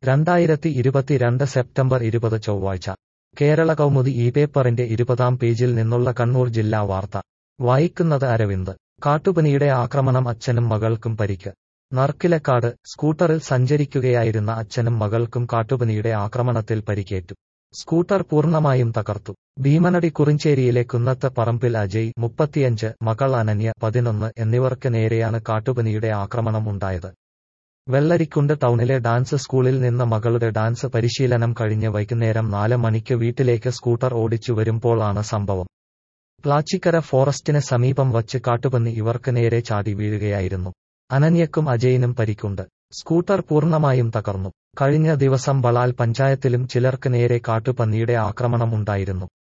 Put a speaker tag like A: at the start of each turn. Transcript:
A: രണ്ടായിരത്തി ഇരുപത്തിരണ്ട് സെപ്റ്റംബർ ഇരുപത് ചൊവ്വാഴ്ച കേരള കൗമുദി ഈ പേപ്പറിന്റെ ഇരുപതാം പേജിൽ നിന്നുള്ള കണ്ണൂർ ജില്ലാ വാർത്ത വായിക്കുന്നത് അരവിന്ദ് കാട്ടുപനിയുടെ ആക്രമണം അച്ഛനും മകൾക്കും പരിക്ക് നർക്കിലക്കാട് സ്കൂട്ടറിൽ സഞ്ചരിക്കുകയായിരുന്ന അച്ഛനും മകൾക്കും കാട്ടുപനിയുടെ ആക്രമണത്തിൽ പരിക്കേറ്റു സ്കൂട്ടർ പൂർണ്ണമായും തകർത്തു ഭീമനടി കുറിഞ്ചേരിയിലെ കുന്നത്ത് പറമ്പിൽ അജയ് മുപ്പത്തിയഞ്ച് മകൾ അനന്യ പതിനൊന്ന് എന്നിവർക്ക് നേരെയാണ് കാട്ടുപനിയുടെ ആക്രമണം ഉണ്ടായത് വെള്ളരിക്കുണ്ട് ടൗണിലെ ഡാൻസ് സ്കൂളിൽ നിന്ന് മകളുടെ ഡാൻസ് പരിശീലനം കഴിഞ്ഞ് വൈകുന്നേരം നാല് മണിക്ക് വീട്ടിലേക്ക് സ്കൂട്ടർ ഓടിച്ചു വരുമ്പോഴാണ് സംഭവം പ്ലാച്ചിക്കര ഫോറസ്റ്റിന് സമീപം വച്ച് കാട്ടുപന്നി ഇവർക്ക് നേരെ ചാടി വീഴുകയായിരുന്നു അനന്യക്കും അജയിനും പരിക്കുണ്ട് സ്കൂട്ടർ പൂർണ്ണമായും തകർന്നു കഴിഞ്ഞ ദിവസം ബളാൽ പഞ്ചായത്തിലും ചിലർക്ക് നേരെ കാട്ടുപന്നിയുടെ ആക്രമണം ഉണ്ടായിരുന്നു